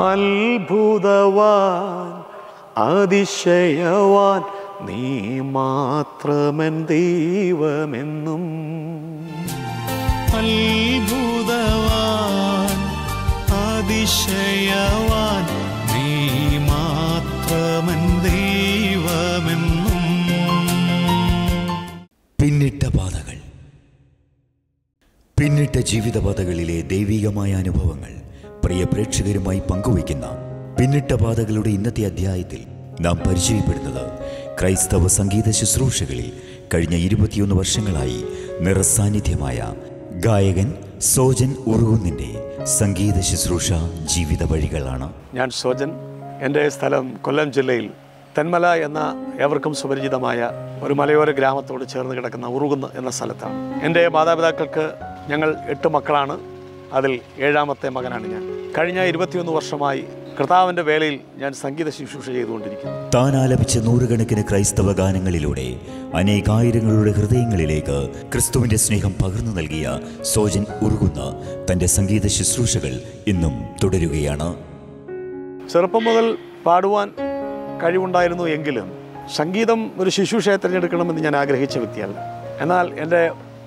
അത്ഭുതവാൻ അതിശയവാൻ നീ മാത്രമൻ ദൈവമെന്നും അത്ഭുതവാൻ അതിശയവാൻ നീ മാത്രമൻ ദൈവമെന്നും പിന്നിട്ട പാതകൾ പിന്നിട്ട ജീവിതപാതകളിലെ ദൈവികമായ അനുഭവങ്ങൾ പ്രിയ പ്രേക്ഷകരുമായി പങ്കുവയ്ക്കുന്ന പിന്നിട്ട പാതകളുടെ ഇന്നത്തെ അധ്യായത്തിൽ നാം പരിചയപ്പെടുന്നത് ക്രൈസ്തവ സംഗീത ശുശ്രൂഷകളിൽ കഴിഞ്ഞ ഇരുപത്തിയൊന്ന് വർഷങ്ങളായി നിറസാന്നിധ്യമായ ഗായകൻ സോജൻ ഉറുകുന്നിൻ്റെ സംഗീത ശുശ്രൂഷ ജീവിത വഴികളാണ് ഞാൻ സോജൻ എൻ്റെ സ്ഥലം കൊല്ലം ജില്ലയിൽ തെന്മല എന്ന ഏവർക്കും സുപരിചിതമായ ഒരു മലയോര ഗ്രാമത്തോട് ചേർന്ന് കിടക്കുന്ന ഉറുകുന്ന് എന്ന സ്ഥലത്താണ് എൻ്റെ മാതാപിതാക്കൾക്ക് ഞങ്ങൾ എട്ട് മക്കളാണ് അതിൽ ഏഴാമത്തെ മകനാണ് ഞാൻ കഴിഞ്ഞ ഇരുപത്തിയൊന്ന് വർഷമായി കർത്താവിൻ്റെ വേലയിൽ ഞാൻ സംഗീത ശുശ്രൂഷ ചെയ്തുകൊണ്ടിരിക്കുന്നു താൻ ആലപിച്ച നൂറുകണക്കിന് ക്രൈസ്തവ ഗാനങ്ങളിലൂടെ അനേകായിരങ്ങളുടെ ഹൃദയങ്ങളിലേക്ക് ക്രിസ്തുവിന്റെ സ്നേഹം പകർന്നു നൽകിയ സോജൻ ഉറുകുന്ന തന്റെ സംഗീത ശുശ്രൂഷകൾ ഇന്നും തുടരുകയാണ് ചെറുപ്പം മുതൽ പാടുവാൻ കഴിവുണ്ടായിരുന്നു എങ്കിലും സംഗീതം ഒരു ശുശ്രൂഷയെ തിരഞ്ഞെടുക്കണമെന്ന് ഞാൻ ആഗ്രഹിച്ച വ്യക്തിയല്ല എന്നാൽ എൻ്റെ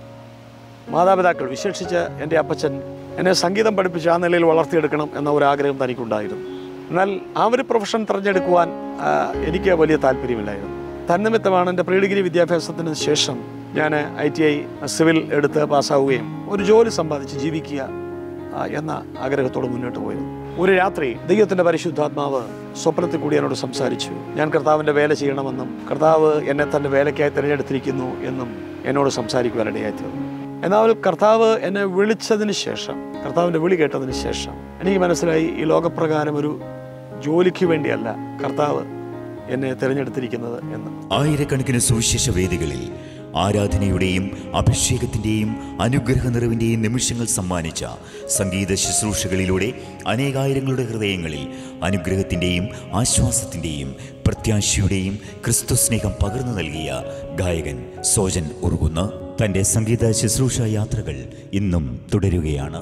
മാതാപിതാക്കൾ വിശേഷിച്ച് എൻ്റെ അപ്പച്ചൻ എന്നെ സംഗീതം പഠിപ്പിച്ച് ആ നിലയിൽ വളർത്തിയെടുക്കണം എന്ന ഒരു ആഗ്രഹം തനിക്കുണ്ടായിരുന്നു എന്നാൽ ആ ഒരു പ്രൊഫഷൻ തിരഞ്ഞെടുക്കുവാൻ ആ, എനിക്ക് വലിയ താല്പര്യമില്ലായിരുന്നു തന്നിമിത്തമാണ് എൻ്റെ പ്രീ ഡിഗ്രി വിദ്യാഭ്യാസത്തിന് ശേഷം ഞാൻ ഐ ടി ഐ സിവിൽ എടുത്ത് പാസ്സാവുകയും ഒരു ജോലി സമ്പാദിച്ച് ജീവിക്കുക ആ, എന്ന ആഗ്രഹത്തോടെ മുന്നോട്ട് പോയത് ഒരു രാത്രി ദൈവത്തിന്റെ പരിശുദ്ധാത്മാവ് സ്വപ്നത്തിൽ കൂടി എന്നോട് സംസാരിച്ചു ഞാൻ കർത്താവിന്റെ വേല ചെയ്യണമെന്നും കർത്താവ് എന്നെ തന്റെ വേലയ്ക്കായി തിരഞ്ഞെടുത്തിരിക്കുന്നു എന്നും എന്നോട് സംസാരിക്കുവാനിടയായി തീർന്നു എന്നാൽ കർത്താവ് എന്നെ വിളിച്ചതിന് ശേഷം കർത്താവിന്റെ വിളി കേട്ടതിന് ശേഷം എനിക്ക് മനസ്സിലായി ഈ ലോകപ്രകാരം ഒരു ജോലിക്ക് വേണ്ടിയല്ല കർത്താവ് എന്നെ തിരഞ്ഞെടുത്തിരിക്കുന്നത് എന്ന് ആയിരക്കണക്കിന് സുവിശേഷ വേദികളിൽ ആരാധനയുടെയും അഭിഷേകത്തിന്റെയും അനുഗ്രഹ നിറവിന്റെയും നിമിഷങ്ങൾ സമ്മാനിച്ച സംഗീത ശുശ്രൂഷകളിലൂടെ അനേകായിരങ്ങളുടെ ഹൃദയങ്ങളിൽ അനുഗ്രഹത്തിന്റെയും ആശ്വാസത്തിന്റെയും പ്രത്യാശയുടെയും ക്രിസ്തു സ്നേഹം പകർന്നു നൽകിയ ഗായകൻ സോജൻ ഉറുകുന്ന തന്റെ സംഗീത ശുശ്രൂഷ യാത്രകൾ ഇന്നും തുടരുകയാണ്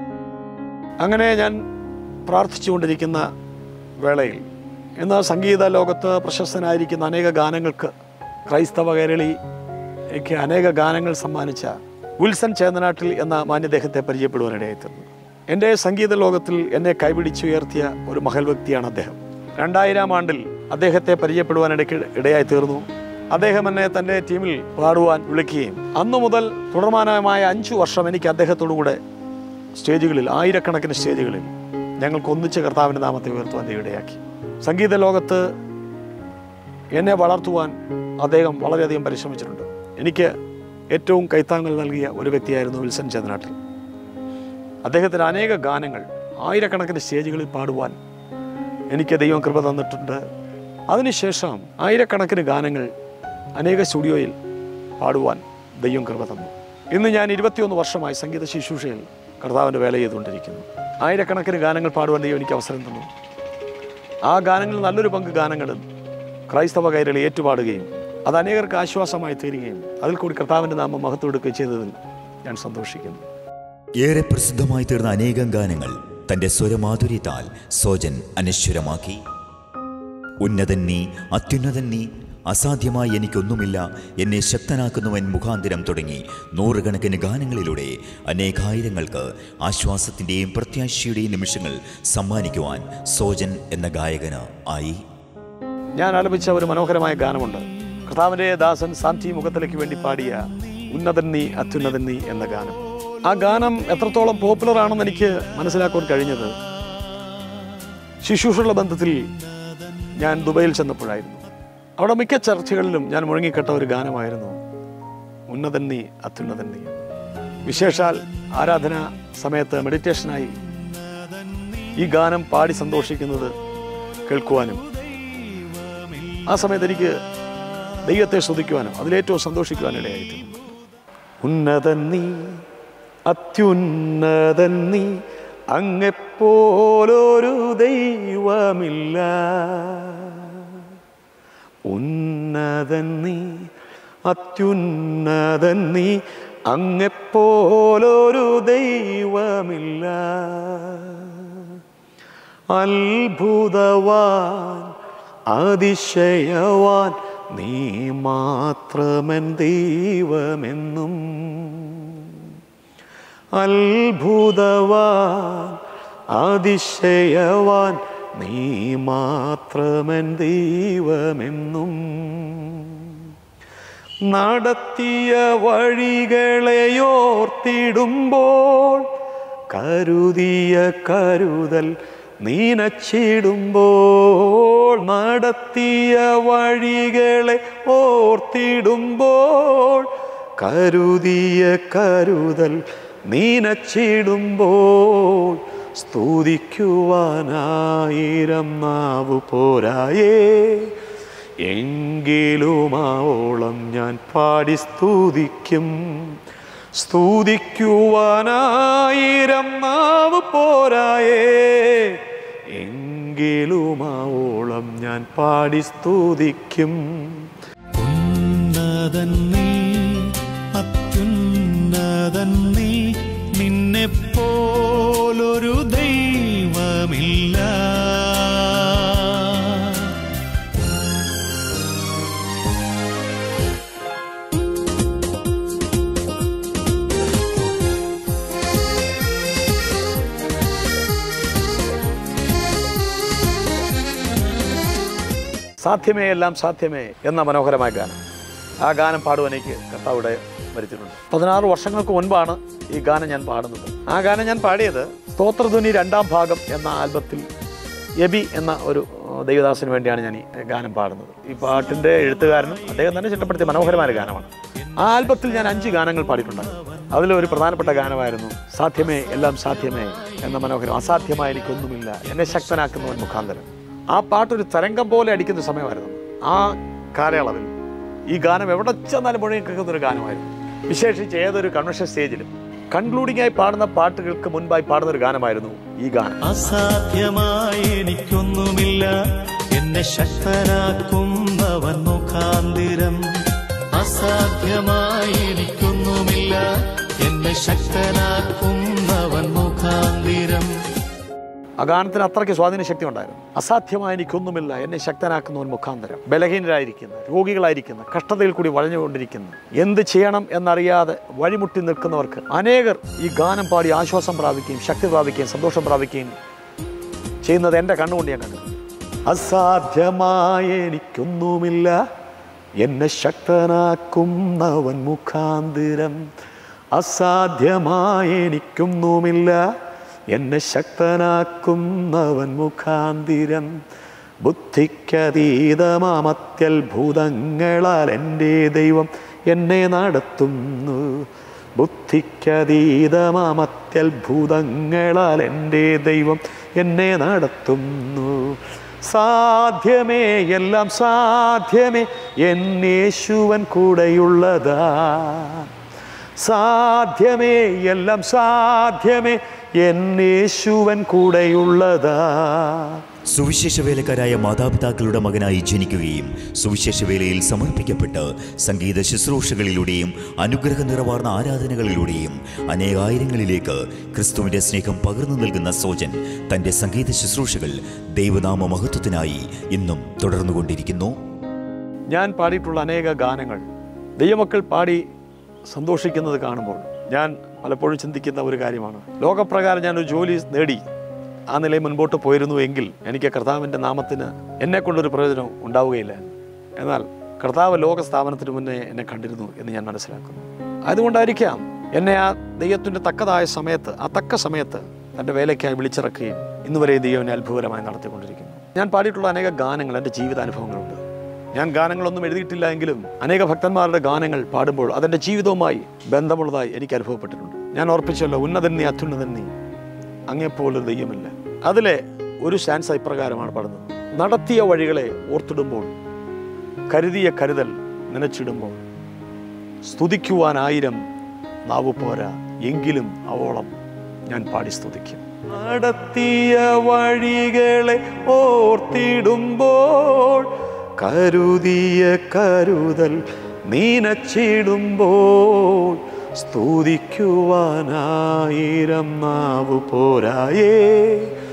അങ്ങനെ ഞാൻ പ്രാർത്ഥിച്ചുകൊണ്ടിരിക്കുന്ന വേളയിൽ ഇന്ന് സംഗീത ലോകത്ത് പ്രശസ്തനായിരിക്കുന്ന അനേക ഗാനങ്ങൾക്ക് ക്രൈസ്തവ കേരളിക്ക് അനേക ഗാനങ്ങൾ സമ്മാനിച്ച വിൽസൺ ചേന്നനാട്ടിൽ എന്ന മാന്യദേഹത്തെ പരിചയപ്പെടുവാനിടയായിത്തീർന്നു എൻ്റെ സംഗീത ലോകത്തിൽ എന്നെ കൈപിടിച്ചുയർത്തിയ ഒരു മഹൽ വ്യക്തിയാണ് അദ്ദേഹം രണ്ടായിരം ആണ്ടിൽ അദ്ദേഹത്തെ പരിചയപ്പെടുവാനിടയ്ക്ക് ഇടയായി തീർന്നു അദ്ദേഹം എന്നെ തൻ്റെ ടീമിൽ പാടുവാൻ വിളിക്കുകയും അന്നു മുതൽ തുടർമാനമായ അഞ്ചു വർഷം എനിക്ക് അദ്ദേഹത്തോടു കൂടെ സ്റ്റേജുകളിൽ ആയിരക്കണക്കിന് സ്റ്റേജുകളിൽ ഞങ്ങൾക്ക് ഒന്നിച്ച് കർത്താവിൻ്റെ നാമത്തെ ഉയർത്തുവാൻ ദൈവടയാക്കി സംഗീത ലോകത്ത് എന്നെ വളർത്തുവാൻ അദ്ദേഹം വളരെയധികം പരിശ്രമിച്ചിട്ടുണ്ട് എനിക്ക് ഏറ്റവും കൈത്താങ്ങൽ നൽകിയ ഒരു വ്യക്തിയായിരുന്നു വിൽസൺ ചന്ദ്രനാട്ടിൽ അദ്ദേഹത്തിന് അനേക ഗാനങ്ങൾ ആയിരക്കണക്കിന് സ്റ്റേജുകളിൽ പാടുവാൻ എനിക്ക് ദൈവം കൃപ തന്നിട്ടുണ്ട് അതിനുശേഷം ആയിരക്കണക്കിന് ഗാനങ്ങൾ അനേക സ്റ്റുഡിയോയിൽ പാടുവാൻ ദൈവം കൃപ തന്നു ഇന്ന് ഞാൻ ഇരുപത്തിയൊന്ന് വർഷമായി സംഗീത ശുശ്രൂഷയിൽ കർത്താവിൻ്റെ വേല ചെയ്തുകൊണ്ടിരിക്കുന്നു ആയിരക്കണക്കിന് ഗാനങ്ങൾ പാടുവാൻ ദൈവം എനിക്ക് അവസരം തന്നു ആ ഗാനങ്ങളിൽ നല്ലൊരു പങ്ക് ഗാനങ്ങളും ക്രൈസ്തവ കൈരളി ഏറ്റുപാടുകയും അത് അനേകർക്ക് ആശ്വാസമായി തീരുകയും അതിൽ കൂടി കർത്താവിൻ്റെ നാമം മഹത്വം എടുക്കുകയും ചെയ്തതിൽ ഞാൻ സന്തോഷിക്കുന്നു ഏറെ പ്രസിദ്ധമായി തീർന്ന അനേകം ഗാനങ്ങൾ തന്റെ സ്വരമാധുര്യത്താൽ സോജൻ അനശ്വരമാക്കി ഉന്നതൻ നീ അത്യുന്നതൻ നീ അസാധ്യമായി എനിക്കൊന്നുമില്ല എന്നെ ശക്തനാക്കുന്നവൻ മുഖാന്തരം തുടങ്ങി നൂറുകണക്കിന് ഗാനങ്ങളിലൂടെ അനേകായിരങ്ങൾക്ക് ആശ്വാസത്തിൻ്റെയും പ്രത്യാശയുടെയും നിമിഷങ്ങൾ സമ്മാനിക്കുവാൻ സോജൻ എന്ന ഗായകന് ആയി ഞാൻ ആലപിച്ച ഒരു മനോഹരമായ ഗാനമുണ്ട് കർത്താവിൻ്റെ ദാസൻ സാന്തി മുഖത്തിലേക്ക് വേണ്ടി പാടിയ ഉന്നതൻ നീ അത്യുന്നതൻ നീ എന്ന ഗാനം ആ ഗാനം എത്രത്തോളം പോപ്പുലർ ആണെന്ന് എനിക്ക് മനസ്സിലാക്കാൻ കഴിഞ്ഞത് ശുശ്രൂഷയുള്ള ബന്ധത്തിൽ ഞാൻ ദുബൈയിൽ ചെന്നപ്പോഴായിരുന്നു അവിടെ മിക്ക ചർച്ചകളിലും ഞാൻ മുഴങ്ങിക്കെട്ട ഒരു ഗാനമായിരുന്നു ഉന്നതൻ നീ അത്യുന്നതൻ നീ വിശേഷാൽ ആരാധന സമയത്ത് മെഡിറ്റേഷനായി ഈ ഗാനം പാടി സന്തോഷിക്കുന്നത് കേൾക്കുവാനും ആ സമയത്ത് എനിക്ക് ദൈവത്തെ സ്തുതിക്കുവാനും അതിലേറ്റവും സന്തോഷിക്കുവാനും ഇടയായിട്ടുണ്ട് ഉന്നതൻ നീ അത്യുന്നതൻ നീ അങ്ങെപ്പോലൊരു ദൈവമില്ല ഉന്നതൻ നീ അത്യുന്നതൻ നീ അങ്ങെപ്പോലൊരു ദൈവമില്ല അത്ഭുതവാൻ അതിശയവാൻ നീ മാത്രമൻ ദൈവമെന്നും അത്ഭുതവാൻ അതിശയവാൻ നീ മാത്രമൻ ദൈവമെന്നും നടത്തിയ വഴികളെയോർത്തിടുമ്പോൾ കരുതിയ കരുതൽ നീനച്ചിടുമ്പോൾ നടത്തിയ വഴികളെ ഓർത്തിടുമ്പോൾ കരുതിയ കരുതൽ നീനച്ചിടുമ്പോൾ സ്തുതിക്കുവാനായിരം നാവു പോരായേ എങ്കിലുമാവോളം ഞാൻ പാടി സ്തുതിക്കും സ്തുതിക്കുവാനായിരം നാവ് പോരായേ എങ്കിലുമാവോളം ഞാൻ പാടി സ്തുതിക്കും ഉന്നതൻ നീ അത്യുന്നതൻ നീ നിന്നെപ്പോലൊരു ദൈവമില്ല സാധ്യമേ എല്ലാം സാധ്യമേ എന്ന മനോഹരമായ ഗാനം ആ ഗാനം പാടുവാൻ എനിക്ക് കർത്താവിടെ വരുത്തിയിട്ടുണ്ട് പതിനാറ് വർഷങ്ങൾക്ക് മുൻപാണ് ഈ ഗാനം ഞാൻ പാടുന്നത് ആ ഗാനം ഞാൻ പാടിയത് സ്തോത്രധ്വനി രണ്ടാം ഭാഗം എന്ന ആൽബത്തിൽ എബി എന്ന ഒരു ഏഹ്, ദൈവദാസന് വേണ്ടിയാണ് ഞാൻ ഈ ഗാനം പാടുന്നത് ഈ പാട്ടിൻ്റെ എഴുത്തുകാരനും അദ്ദേഹം തന്നെ ചിട്ടപ്പെടുത്തിയ മനോഹരമായ ഗാനമാണ് ആ ആൽബത്തിൽ ഞാൻ അഞ്ച് ഗാനങ്ങൾ പാടിയിട്ടുണ്ട് അതിലൊരു പ്രധാനപ്പെട്ട ഗാനമായിരുന്നു സാധ്യമേ എല്ലാം സാധ്യമേ എന്ന മനോഹരം അസാധ്യമായ എനിക്കൊന്നുമില്ല എന്നെ ശക്തനാക്കുന്നവൻ മുഖാന്തരം ആ പാട്ടൊരു തരംഗം പോലെ അടിക്കുന്ന സമയമായിരുന്നു ആ കാലയളവിൽ ഈ ഗാനം എവിടെ ചെന്നാലും മുഴുവൻ കേൾക്കുന്ന ഒരു ഗാനമായിരുന്നു വിശേഷിച്ച് ഏതൊരു കൺവെൻഷൻ സ്റ്റേജിലും കൺക്ലൂഡിംഗ് ആയി പാടുന്ന പാട്ടുകൾക്ക് മുൻപായി പാടുന്ന ഒരു ഗാനമായിരുന്നു ഈ ഗാനം അസാധ്യമായി എനിക്കൊന്നുമില്ല എന്നെ ശക്തനാക്കുന്നവൻ മുഖാന്തിരം അസാധ്യമായി എനിക്കൊന്നുമില്ല എന്നെ ശക്തനാക്കുന്നവൻ മുഖാന്തിരം ആ ഗാനത്തിന് അത്രയ്ക്ക് സ്വാധീന ശക്തി ഉണ്ടായിരുന്നു അസാധ്യമായ എനിക്കൊന്നുമില്ല എന്നെ ശക്തനാക്കുന്നവൻ മുഖാന്തരം ബലഹീനരായിരിക്കുന്ന രോഗികളായിരിക്കുന്ന കഷ്ടതയിൽ കൂടി വളഞ്ഞുകൊണ്ടിരിക്കുന്ന എന്ത് ചെയ്യണം എന്നറിയാതെ വഴിമുട്ടി നിൽക്കുന്നവർക്ക് അനേകർ ഈ ഗാനം പാടി ആശ്വാസം പ്രാപിക്കുകയും ശക്തി പ്രാപിക്കുകയും സന്തോഷം പ്രാപിക്കുകയും ചെയ്യുന്നത് എൻ്റെ കണ്ണുകൊണ്ട് ഞാൻ കണ്ടു അസാധ്യമായ എനിക്കൊന്നുമില്ല എന്നെ ശക്തനാക്കുന്നവൻ മുഖാന്തിരം അസാധ്യമായ എനിക്കൊന്നുമില്ല എന്നെ ശക്തനാക്കുന്നവൻ മുഖാന്തിരം ബുദ്ധിക്കതീതമാമത്യത്ഭുതങ്ങളാൽ എൻ്റെ ദൈവം എന്നെ നടത്തുന്നു ബുദ്ധിക്കതീതമാമത്യത്ഭുതങ്ങളാൽ എൻ്റെ ദൈവം എന്നെ നടത്തുന്നു സാധ്യമേ എല്ലാം സാധ്യമേ എന്നേശുവൻ കൂടെയുള്ളതാ സാധ്യമേ എല്ലാം സാധ്യമേ എന്നേശുവൻ കൂടെയുള്ളതാ സുവിശേഷ വേലക്കാരായ മാതാപിതാക്കളുടെ മകനായി ജനിക്കുകയും സുവിശേഷ വേലയിൽ സമർപ്പിക്കപ്പെട്ട് സംഗീത ശുശ്രൂഷകളിലൂടെയും അനുഗ്രഹ നിറവാർന്ന ആരാധനകളിലൂടെയും അനേകായിരങ്ങളിലേക്ക് ക്രിസ്തുവിന്റെ സ്നേഹം പകർന്നു നൽകുന്ന സോജൻ തന്റെ സംഗീത ശുശ്രൂഷകൾ ദൈവനാമ മഹത്വത്തിനായി ഇന്നും തുടർന്നുകൊണ്ടിരിക്കുന്നു ഞാൻ പാടിയിട്ടുള്ള അനേക ഗാനങ്ങൾ ദൈവമക്കൾ പാടി സന്തോഷിക്കുന്നത് കാണുമ്പോൾ ഞാൻ പലപ്പോഴും ചിന്തിക്കുന്ന ഒരു കാര്യമാണ് ലോകപ്രകാരം ഞാനൊരു ജോലി നേടി ആ നിലയിൽ മുൻപോട്ട് പോയിരുന്നു എങ്കിൽ എനിക്ക് കർത്താവിൻ്റെ നാമത്തിന് എന്നെ കൊണ്ടൊരു പ്രയോജനം ഉണ്ടാവുകയില്ല എന്നാൽ കർത്താവ് ലോക സ്ഥാപനത്തിന് മുന്നേ എന്നെ കണ്ടിരുന്നു എന്ന് ഞാൻ മനസ്സിലാക്കുന്നു അതുകൊണ്ടായിരിക്കാം എന്നെ ആ ദൈവത്തിൻ്റെ തക്കതായ സമയത്ത് ആ തക്ക സമയത്ത് തൻ്റെ വേലയ്ക്കായി വിളിച്ചിറക്കുകയും ഇന്നുവരെ ദൈവം എന്നെ അത്ഭുതകരമായി നടത്തിക്കൊണ്ടിരിക്കുന്നു ഞാൻ പാടിയിട്ടുള്ള അനേക ഗാനങ്ങൾ എൻ്റെ ജീവിതാനുഭവങ്ങളുണ്ട് ഞാൻ ഗാനങ്ങളൊന്നും എഴുതിയിട്ടില്ല എങ്കിലും അനേക ഭക്തന്മാരുടെ ഗാനങ്ങൾ പാടുമ്പോൾ അതെൻ്റെ ജീവിതവുമായി ബന്ധമുള്ളതായി എനിക്ക് അനുഭവപ്പെട്ടിട്ടുണ്ട് ഞാൻ ഓർപ്പിച്ചല്ലോ ഉന്നതൻ നീ അത്യുന്നതൻ നീ അങ്ങെപ്പോലൊരു ദൈവമില്ല അതിലെ ഒരു സ്റ്റാൻസ് ഇപ്രകാരമാണ് പാടുന്നത് നടത്തിയ വഴികളെ ഓർത്തിടുമ്പോൾ കരുതിയ കരുതൽ നനച്ചിടുമ്പോൾ സ്തുതിക്കുവാനായിരം നാവു പോരാ എങ്കിലും അവോളം ഞാൻ പാടി സ്തുതിക്കും നടത്തിയ വഴികളെ ഓർത്തിടുമ്പോൾ കരുതിയ കരുതൽ നീനച്ചിടുമ്പോൾ സ്തുതിക്കുവാനായിരം നാവു പോരായേ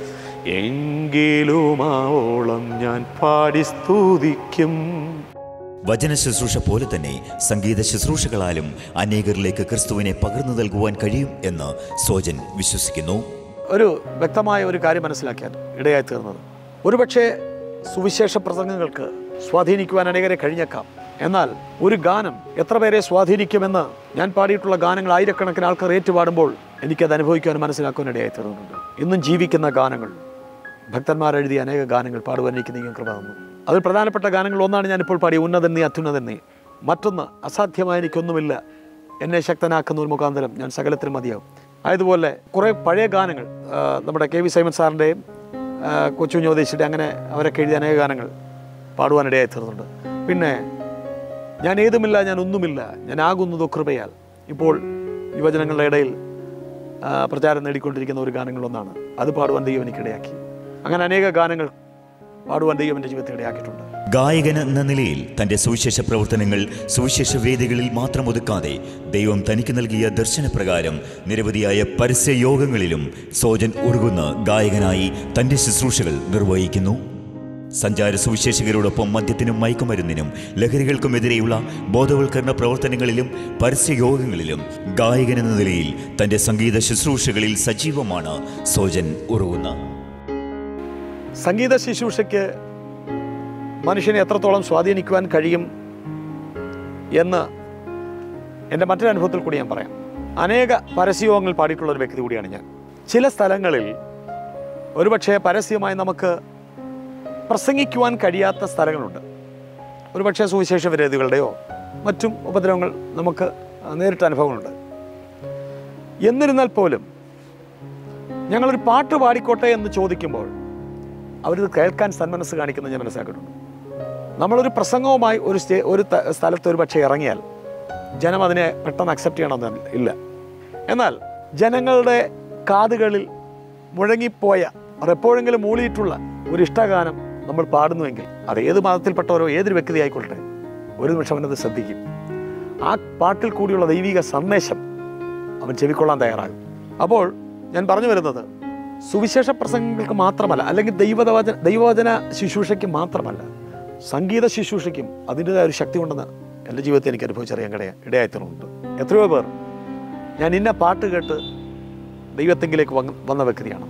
എങ്കിലുമാവോളം ഞാൻ പാടി സ്തുതിക്കും വചന ശുശ്രൂഷ പോലെ തന്നെ സംഗീത ശുശ്രൂഷകളാലും അനേകരിലേക്ക് ക്രിസ്തുവിനെ പകർന്നു നൽകുവാൻ കഴിയും എന്ന് സോജൻ വിശ്വസിക്കുന്നു ഒരു വ്യക്തമായ ഒരു കാര്യം മനസ്സിലാക്കാൻ ഇടയായി തീർന്നത് ഒരുപക്ഷെ സുവിശേഷ പ്രസംഗങ്ങൾക്ക് സ്വാധീനിക്കുവാൻ അനേകരെ കഴിഞ്ഞേക്കാം എന്നാൽ ഒരു ഗാനം എത്ര പേരെ സ്വാധീനിക്കുമെന്ന് ഞാൻ പാടിയിട്ടുള്ള ഗാനങ്ങൾ ആയിരക്കണക്കിന് ആൾക്കാർ ഏറ്റുപാടുമ്പോൾ എനിക്കത് അനുഭവിക്കുവാനും മനസ്സിലാക്കുവാൻ ഇടയായി തീർന്നിട്ടുണ്ട് ഇന്നും ജീവിക്കുന്ന ഗാനങ്ങൾ ഭക്തന്മാർ എഴുതിയ അനേക ഗാനങ്ങൾ പാടുവാൻ എനിക്ക് നീങ്ങും കൃപ തന്നു അതിൽ പ്രധാനപ്പെട്ട ഗാനങ്ങൾ ഒന്നാണ് ഞാനിപ്പോൾ പാടിയ ഉന്നതൻ നീ അത്യുന്നതൻ നീ മറ്റൊന്ന് അസാധ്യമായ എനിക്കൊന്നുമില്ല എന്നെ ശക്തനാക്കുന്ന ഒരു മുഖാന്തരം ഞാൻ സകലത്തിലും മതിയാവും ആയതുപോലെ കുറേ പഴയ ഗാനങ്ങൾ ആ, നമ്മുടെ കെ വി സൈമൻ സാറിൻ്റെയും കൊച്ചു ജ്യോതിഷിയുടെ അങ്ങനെ അവരൊക്കെ എഴുതിയ അനേക ഗാനങ്ങൾ പാടുവാനിടയായി തീർന്നുണ്ട് പിന്നെ ഞാൻ ഏതുമില്ല ഞാൻ ഒന്നുമില്ല ഞാൻ ആകുന്നതോ കൃപയാൽ ഇപ്പോൾ യുവജനങ്ങളുടെ ഇടയിൽ ആ, പ്രചാരം നേടിക്കൊണ്ടിരിക്കുന്ന ഒരു ഗാനങ്ങളൊന്നാണ് അത് പാടുവാൻ ദൈവം എനിക്കിടയാക്കി അങ്ങനെ അനേക ഗാനങ്ങൾ പാടുവാൻ ദൈവം എൻ്റെ ജീവിതത്തിൽ ഇടയാക്കിയിട്ടുണ്ട് ഗായകൻ എന്ന നിലയിൽ തന്റെ സുവിശേഷ പ്രവർത്തനങ്ങൾ സുവിശേഷ വേദികളിൽ മാത്രം ഒതുക്കാതെ ദൈവം തനിക്ക് നൽകിയ ദർശനപ്രകാരം നിരവധിയായ പരസ്യ യോഗങ്ങളിലും സോജൻ ഉറുകുന്ന ഗായകനായി തന്റെ ശുശ്രൂഷകൾ നിർവഹിക്കുന്നു സഞ്ചാര സുവിശേഷകരോടൊപ്പം മദ്യത്തിനും മയക്കുമരുന്നിനും ലഹരികൾക്കുമെതിരെയുള്ള ബോധവൽക്കരണ പ്രവർത്തനങ്ങളിലും പരസ്യ യോഗങ്ങളിലും ഗായകൻ എന്ന നിലയിൽ തന്റെ സംഗീത ശുശ്രൂഷകളിൽ സജീവമാണ് സോജൻ ഉറുകുന്ന സംഗീത ശുശ്രൂഷയ്ക്ക് മനുഷ്യനെ എത്രത്തോളം സ്വാധീനിക്കുവാൻ കഴിയും എന്ന് എൻ്റെ മറ്റൊരു അനുഭവത്തിൽ കൂടി ഞാൻ പറയാം അനേക പരസ്യയോഗങ്ങൾ പാടിയിട്ടുള്ള ഒരു വ്യക്തി കൂടിയാണ് ഞാൻ ചില സ്ഥലങ്ങളിൽ ഒരുപക്ഷെ പരസ്യമായി നമുക്ക് പ്രസംഗിക്കുവാൻ കഴിയാത്ത സ്ഥലങ്ങളുണ്ട് ഒരുപക്ഷെ സുവിശേഷ വിരോധികളുടെയോ മറ്റും ഉപദ്രവങ്ങൾ നമുക്ക് നേരിട്ട അനുഭവങ്ങളുണ്ട് എന്നിരുന്നാൽ പോലും ഞങ്ങളൊരു പാട്ട് പാടിക്കോട്ടെ എന്ന് ചോദിക്കുമ്പോൾ അവരിത് കേൾക്കാൻ സന്മനസ് കാണിക്കുന്നത് ഞാൻ മനസ്സിലാക്കിയിട്ടുണ്ട് നമ്മളൊരു പ്രസംഗവുമായി ഒരു സ്റ്റേ ഒരു ത- സ്ഥലത്ത് ഒരു പക്ഷേ ഇറങ്ങിയാൽ ജനം അതിനെ പെട്ടെന്ന് അക്സെപ്റ്റ് ചെയ്യണമെന്ന് ഇല്ല എന്നാൽ ജനങ്ങളുടെ കാതുകളിൽ മുഴങ്ങിപ്പോയ അവർ എപ്പോഴെങ്കിലും മൂളിയിട്ടുള്ള ഒരു ഇഷ്ടഗാനം നമ്മൾ പാടുന്നുവെങ്കിൽ അത് ഏത് മതത്തിൽപ്പെട്ടവരോ ഏതൊരു വ്യക്തി ആയിക്കൊള്ളട്ടെ ഒരു നിമിഷം അവനത് ശ്രദ്ധിക്കും ആ പാട്ടിൽ കൂടിയുള്ള ദൈവിക സന്ദേശം അവൻ ചെവിക്കൊള്ളാൻ തയ്യാറാകും അപ്പോൾ ഞാൻ പറഞ്ഞു വരുന്നത് സുവിശേഷ പ്രസംഗങ്ങൾക്ക് മാത്രമല്ല അല്ലെങ്കിൽ ദൈവവചന ദൈവവചന ശുശ്രൂഷയ്ക്ക് മാത്രമല്ല സംഗീത ശുശ്രൂഷയ്ക്കും അതിൻ്റെതായ ഒരു ശക്തി ഉണ്ടെന്ന് എൻ്റെ ജീവിതത്തിൽ എനിക്ക് അനുഭവിച്ചറിയാൻ ഇടയ ഇടയായിത്തീർന്നുണ്ട് എത്രയോ പേർ ഞാൻ ഇന്ന പാട്ട് കേട്ട് ദൈവത്തെങ്കിലേക്ക് വന്ന് വന്ന വ്യക്തിയാണ്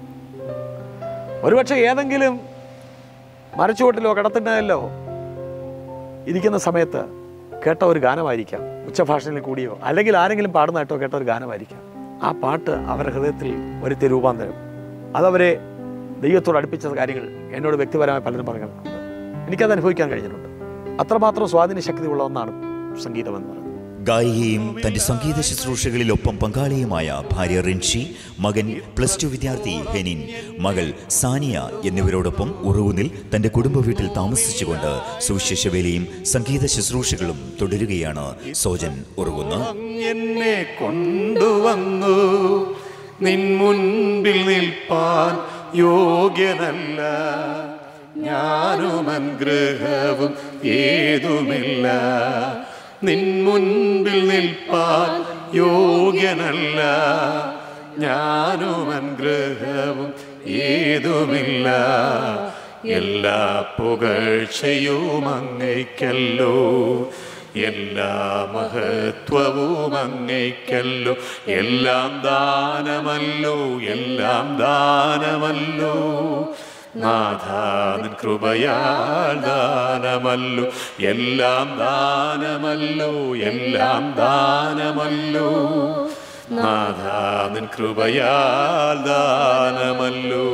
ഒരുപക്ഷെ ഏതെങ്കിലും മരച്ചുവട്ടിലോ കിടത്തിണ്ടല്ലോ ഇരിക്കുന്ന സമയത്ത് കേട്ട ഒരു ഗാനമായിരിക്കാം ഉച്ചഭാഷണിൽ കൂടിയോ അല്ലെങ്കിൽ ആരെങ്കിലും പാടുന്നതായിട്ടോ കേട്ട ഒരു ഗാനമായിരിക്കാം ആ പാട്ട് അവരുടെ ഹൃദയത്തിൽ വരുത്തിയ രൂപാന്തരം അതവരെ ദൈവത്തോട് അടുപ്പിച്ച കാര്യങ്ങൾ എന്നോട് വ്യക്തിപരമായി പലരും പറഞ്ഞിട്ടുണ്ട് എനിക്കത് അനുഭവിക്കാൻ കഴിഞ്ഞിട്ടുണ്ട് അത്രമാത്രം സ്വാധീന ശക്തിയുള്ള ഒന്നാണ് സംഗീതം എന്ന് പറയുന്നത് ഗായികയും തന്റെ സംഗീത ശുശ്രൂഷകളിലൊപ്പം പങ്കാളിയുമായ ഭാര്യ റിൻഷി മകൻ പ്ലസ് ടു വിദ്യാർത്ഥി ഹെനിൻ മകൾ സാനിയ എന്നിവരോടൊപ്പം ഉറവുന്നിൽ തന്റെ കുടുംബ വീട്ടിൽ താമസിച്ചുകൊണ്ട് സുവിശേഷ വേലയും സംഗീത ശുശ്രൂഷകളും തുടരുകയാണ് സോജൻ ഉറവുന്ന് എന്നെ കൊണ്ടുവന്നു നിൻ മുൻപിൽ നിൽപ്പാൻ യോഗ്യനല്ല ഞാനും അനുഗ്രഹവും ഏതുമില്ല നിൻ മുൻപിൽ നിൽപ്പാൻ യോഗ്യനല്ല ഞാനും അനുഗ്രഹവും ഏതുമില്ല എല്ലാ പുകഴ്ചയും അങ്ങയ്ക്കല്ലോ എല്ലാ മഹത്വവും അങ്ങയ്ക്കല്ലോ എല്ലാം ദാനമല്ലോ എല്ലാം ദാനമല്ലോ നാഥാനൻ കൃപയാൽ ദാനമല്ലോ എല്ലാം ദാനമല്ലോ എല്ലാം ദാനമല്ലോ നാഥാനൻ കൃപയാൽ ദാനമല്ലോ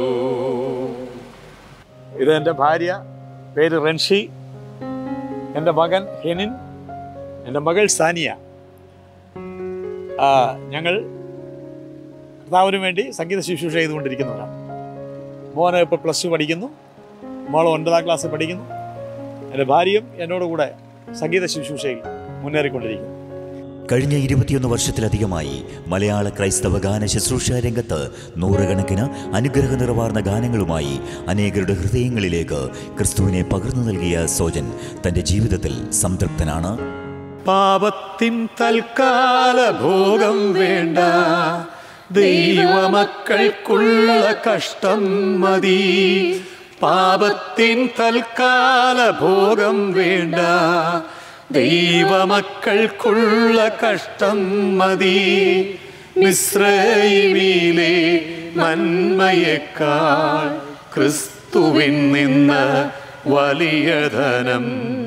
ഇത് എൻ്റെ ഭാര്യ പേര് റൻഷി എൻ്റെ മകൻ ഹെനിൻ എൻ്റെ മകൾ സാനിയ ആ, ഞങ്ങൾ കർത്താവിന് വേണ്ടി സംഗീത ശുശ്രൂഷ ചെയ്തുകൊണ്ടിരിക്കുന്നവരാണ് മോന് ഇപ്പോൾ പ്ലസ് ടു പഠിക്കുന്നു മോൾ ഒൻപതാം ക്ലാസ്സിൽ പഠിക്കുന്നു എൻ്റെ ഭാര്യയും എന്നോട് കൂടെ സംഗീത ശുശ്രൂഷയിൽ മുന്നേറിക്കൊണ്ടിരിക്കുന്നു കഴിഞ്ഞ ഇരുപത്തിയൊന്ന് വർഷത്തിലധികമായി മലയാള ക്രൈസ്തവ ഗാന ശുശ്രൂഷ രംഗത്ത് നൂറുകണക്കിന് അനുഗ്രഹ നിറവാർന്ന ഗാനങ്ങളുമായി അനേകരുടെ ഹൃദയങ്ങളിലേക്ക് ക്രിസ്തുവിനെ പകർന്നു നൽകിയ സോജൻ തന്റെ ജീവിതത്തിൽ സംതൃപ്തനാണ് പാപത്തിൻ തൽക്കാല ഭോഗം വേണ്ട ദൈവമക്കൾക്കുള്ള കഷ്ടം മതി പാപത്തിൻ തൽക്കാല ഭോഗം വേണ്ട ദൈവമക്കൾക്കുള്ള കഷ്ടം മതി മിശ്രയിലെ നന്മയേക്കാൾ ക്രിസ്തുവിൻ നിന്ന് വലിയ ധനം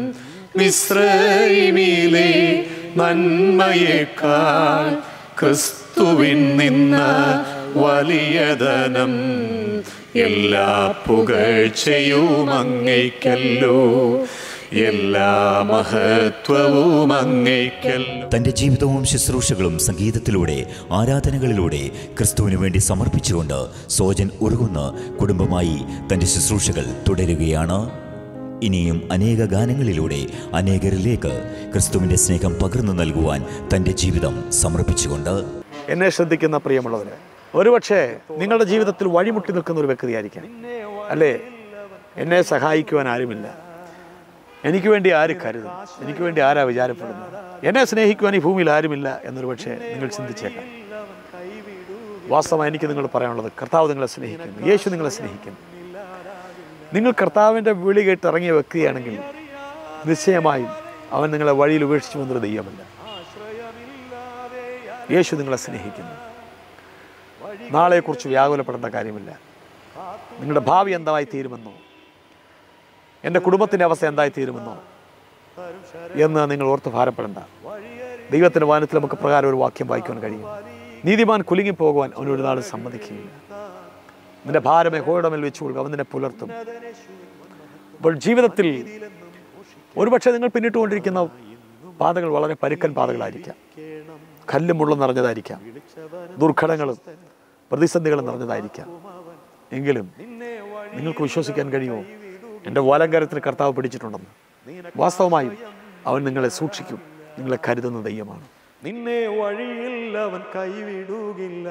മിശ്രയിലെ നന്മയേക്കാൾ ക്രിസ്തുവിൻ നിന്ന് വലിയ ധനം എല്ലാ പുകഴ്ചയും അങ്ങയ്ക്കല്ലോ എല്ലാ മഹത്വവും അങ്ങയ്ക്കല്ലോ തന്റെ ജീവിതവും ശുശ്രൂഷകളും സംഗീതത്തിലൂടെ ആരാധനകളിലൂടെ ക്രിസ്തുവിനു വേണ്ടി സമർപ്പിച്ചുകൊണ്ട് സോജൻ ഉരുകുന്ന കുടുംബമായി തന്റെ ശുശ്രൂഷകൾ തുടരുകയാണ് ഇനിയും അനേക ഗാനങ്ങളിലൂടെ അനേകരിലേക്ക് ക്രിസ്തുവിന്റെ സ്നേഹം പകർന്നു നൽകുവാൻ തന്റെ ജീവിതം സമർപ്പിച്ചുകൊണ്ട് എന്നെ ശ്രദ്ധിക്കുന്ന പ്രിയമുള്ളവര് ഒരുപക്ഷെ നിങ്ങളുടെ ജീവിതത്തിൽ വഴിമുട്ടി നിൽക്കുന്ന ഒരു വ്യക്തിയായിരിക്കാം അല്ലേ എന്നെ സഹായിക്കുവാൻ ആരുമില്ല എനിക്ക് വേണ്ടി ആര് കരുതും എനിക്ക് വേണ്ടി ആരാ വിചാരപ്പെടുന്നത് എന്നെ സ്നേഹിക്കുവാൻ ഈ ഭൂമിയിൽ ആരുമില്ല എന്നൊരു പക്ഷേ നിങ്ങൾ ചിന്തിച്ചേക്കാം വാസ്തവം എനിക്ക് നിങ്ങൾ പറയാനുള്ളത് കർത്താവ് നിങ്ങളെ സ്നേഹിക്കുന്നു യേശു നിങ്ങളെ സ്നേഹിക്കുന്നു നിങ്ങൾ കർത്താവിൻ്റെ വിളി കേട്ട് ഇറങ്ങിയ വ്യക്തിയാണെങ്കിൽ നിശ്ചയമായും അവൻ നിങ്ങളെ വഴിയിൽ ഉപേക്ഷിച്ചു വന്നൊരു ദൈവമല്ല യേശു നിങ്ങളെ സ്നേഹിക്കുന്നു നാളെക്കുറിച്ച് വ്യാകുലപ്പെടേണ്ട കാര്യമില്ല നിങ്ങളുടെ ഭാവി എന്തായി തീരുമെന്നോ എൻ്റെ കുടുംബത്തിൻ്റെ അവസ്ഥ എന്തായി തീരുമെന്നോ എന്ന് നിങ്ങൾ ഓർത്ത് ഭാരപ്പെടേണ്ട ദൈവത്തിൻ്റെ വാനത്തിൽ നമുക്ക് പ്രകാരം ഒരു വാക്യം വായിക്കുവാൻ കഴിയും നീതിമാൻ കുലുങ്ങി പോകുവാൻ അവൻ ഒരു നാൾ സമ്മതിക്കുകയില്ല നിന്റെ ഭാരം യഹോയുടെ മേൽ വെച്ചു കൊടുക്കുക അവൻ നിന്നെ പുലർത്തും അപ്പോൾ ജീവിതത്തിൽ ഒരുപക്ഷെ നിങ്ങൾ പിന്നിട്ടുകൊണ്ടിരിക്കുന്ന പാതകൾ വളരെ പരുക്കൻ പാതകളായിരിക്കാം കല്ലും മുള്ളും നിറഞ്ഞതായിരിക്കാം ദുർഘടങ്ങളും പ്രതിസന്ധികളും നിറഞ്ഞതായിരിക്കാം എങ്കിലും നിങ്ങൾക്ക് വിശ്വസിക്കാൻ കഴിയുമോ എൻ്റെ വലങ്കരത്തിന് കർത്താവ് പിടിച്ചിട്ടുണ്ടെന്ന് വാസ്തവമായും അവൻ നിങ്ങളെ സൂക്ഷിക്കും നിങ്ങളെ കരുതുന്ന ദൈവമാണ് നിന്നെ വഴിയിൽ അവൻ കൈവിടുകില്ല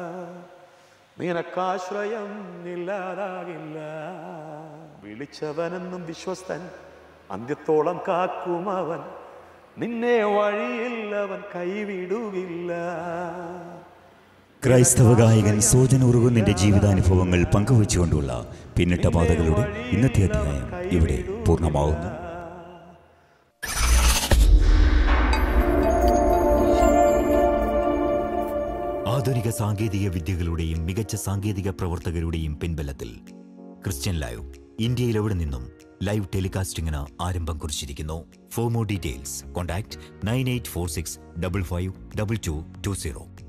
നിനക്കാശ്രയം ഇല്ലാതാകില്ല വിളിച്ചവനെന്നും വിശ്വസ്തൻ അന്ത്യത്തോളം കാക്കും അവൻ നിന്നെ വഴിയിൽ അവൻ കൈവിടുകില്ല ക്രൈസ്തവ ഗായകൻ സോജൻ ഉറുകുന്നിന്റെ ജീവിതാനുഭവങ്ങൾ പങ്കുവച്ചുകൊണ്ടുള്ള പിന്നിട്ട പാതകളുടെ ഇന്നത്തെ അധ്യായം ഇവിടെ പൂർണ്ണമാവുന്നു ആധുനിക സാങ്കേതിക വിദ്യകളുടെയും മികച്ച സാങ്കേതിക പ്രവർത്തകരുടെയും പിൻബലത്തിൽ ക്രിസ്ത്യൻ ലൈവ് ഇന്ത്യയിൽ എവിടെ നിന്നും ലൈവ് ടെലികാസ്റ്റിംഗിന് ആരംഭം കുറിച്ചിരിക്കുന്നു for more details contact nine eight four six double five double two two zero